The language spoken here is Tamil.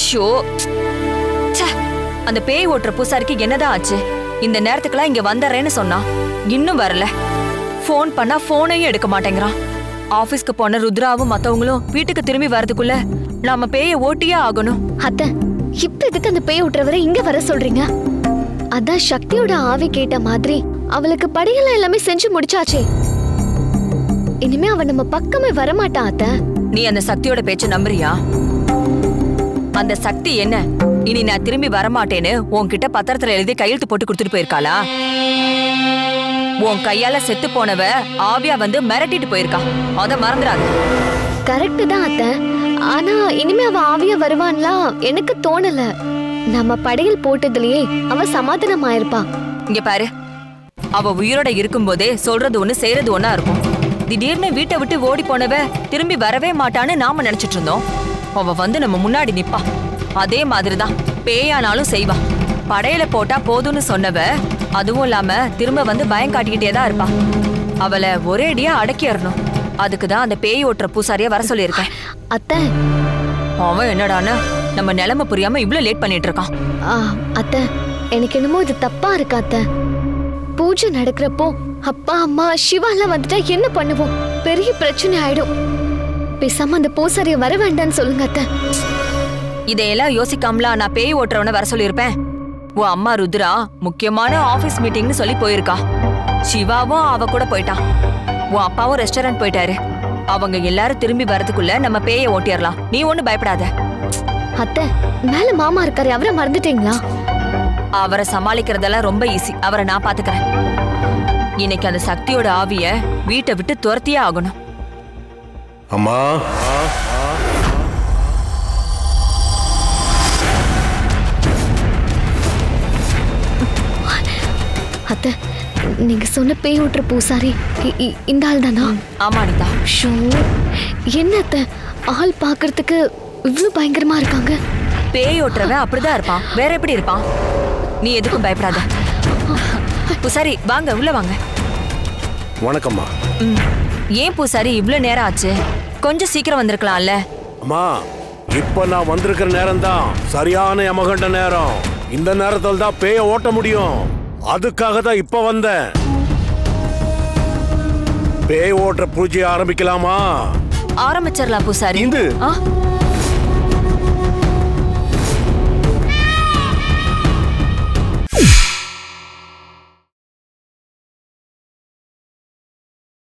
ஷோ ச்சே, அந்த பேய் ஓட்டுற பூசாரிக்கு என்னதான் ஆச்சு இந்த நேரத்துக்குலாம் இங்க வந்துடுறேன்னு சொன்னா இன்னும் வரல ஃபோன் பண்ணா ஃபோனையும் எடுக்க மாட்டேங்கிறான் ஆபீஸ்க்கு போன ருத்ராவும் மத்தவங்களும் வீட்டுக்கு திரும்பி வரதுக்குள்ள நாம பேய ஓட்டியே ஆகணும் அத்தை இப்ப எதுக்கு அந்த பேய் விட்டுறவரை இங்க வர சொல்றீங்க அதான் சக்தியோட ஆவி கேட்ட மாதிரி அவளுக்கு படிகளை எல்லாமே செஞ்சு முடிச்சாச்சே இனிமே அவ நம்ம பக்கமே வரமாட்டா அத்தை நீ அந்த சக்தியோட பேச்ச நம்புறியா அந்த சக்தி என்ன இனி நான் திரும்பி வரமாட்டேன்னு உன்கிட்ட பத்திரத்துல எழுதி கையெழுத்து போட்டு கொடுத்துட்டு போயிருக்காளா உன் கையால செத்து போனவ ஆவியா வந்து மிரட்டிட்டு போயிருக்கா அத மறந்துடாத கரெக்ட் தான் அத்தை ஆனா இனிமே அவ ஆவியா வருவான்லாம் எனக்கு தோணல நம்ம படையல் போட்டதுலயே அவ சமாதானம் ஆயிருப்பா இங்க பாரு அவ உயிரோட இருக்கும்போதே சொல்றது ஒண்ணு செய்யறது ஒண்ணா இருக்கும் திடீர்னு வீட்டை விட்டு ஓடி போனவ திரும்பி வரவே மாட்டான்னு நாம நினைச்சிட்டு இருந்தோம் அவ வந்து நம்ம முன்னாடி நிப்பா அதே மாதிரிதான் பேயானாலும் செய்வா படையில போட்டா போதும்னு சொன்னவ அதுவும் இல்லாம திரும்ப வந்து பயம் காட்டிக்கிட்டே தான் இருப்பா அவளை ஒரேடியா அடக்கிடணும் அதுக்கு தான் அந்த பேய் ஓட்டுற பூசாரியா வர சொல்லியிருக்கேன் அத்தை அவன் என்னடான்னா நம்ம நிலைமை புரியாம இவ்ளோ லேட் பண்ணிட்டு இருக்கான் ஆ, அத்தை எனக்கு என்னமோ இது தப்பா இருக்கு அத்தை பூஜை நடக்கிறப்போ அப்பா அம்மா சிவா எல்லாம் வந்துட்டா என்ன பண்ணுவோம் பெரிய பிரச்சனை ஆயிடும் பேசாம அந்த பூசாரிய வர வேண்டாம்னு சொல்லுங்க அத்தை இதையெல்லாம் யோசிக்காமலா நான் பேய் ஓட்டுறவன வர சொல்லியிருப்பேன் உன் அம்மா ருத்ரா முக்கியமான ஆபீஸ் மீட்டிங்னு சொல்லி போயிருக்கா சிவாவும் அவ கூட போயிட்டான் உன் அப்பாவும் ரெஸ்டாரண்ட் போயிட்டாரு அவங்க எல்லாரும் திரும்பி வரதுக்குள்ள நம்ம பேய ஓட்டிடலாம் நீ ஒண்ணு பயப்படாத அத்தை மேல மாமா இருக்காரு அவரை மறந்துட்டீங்களா அவரை சமாளிக்கிறதெல்லாம் ரொம்ப ஈஸி அவரை நான் பாத்துக்கிறேன் இன்னைக்கு அந்த சக்தியோட ஆவிய வீட்டை விட்டு துரத்தியே ஆகணும் அம்மா அத்தை நீங்க சொன்ன பேய் விட்டுற பூசாரி இ- இ- இந்த ஆள் தானா ஆமா அனிதா ஷோ என்ன அத்தை ஆள் பார்க்கறதுக்கு இவ்வளவு பயங்கரமா இருக்காங்க பேய் ஓட்டுறவன் அப்படிதான் இருப்பான் வேற எப்படி இருப்பான் நீ எதுக்கும் பயப்படாத பூசாரி வாங்க உள்ள வாங்க வணக்கம்மா ம். ஏன் பூசாரி இவ்ளோ நேரம் ஆச்சு கொஞ்சம் சீக்கிரம் வந்திருக்கலாம்ல அம்மா இப்ப நான் வந்திருக்கிற நேரம் தான் சரியான யமகண்ட நேரம் இந்த நேரத்தில் தான் பேய ஓட்ட முடியும் அதுக்காக தான் இப்ப வந்தேன் பேய் ஓட்டுற பூஜையை ஆரம்பிக்கலாமா ஆரம்பிச்சிடலாம் பூசாரி இந்து ஆ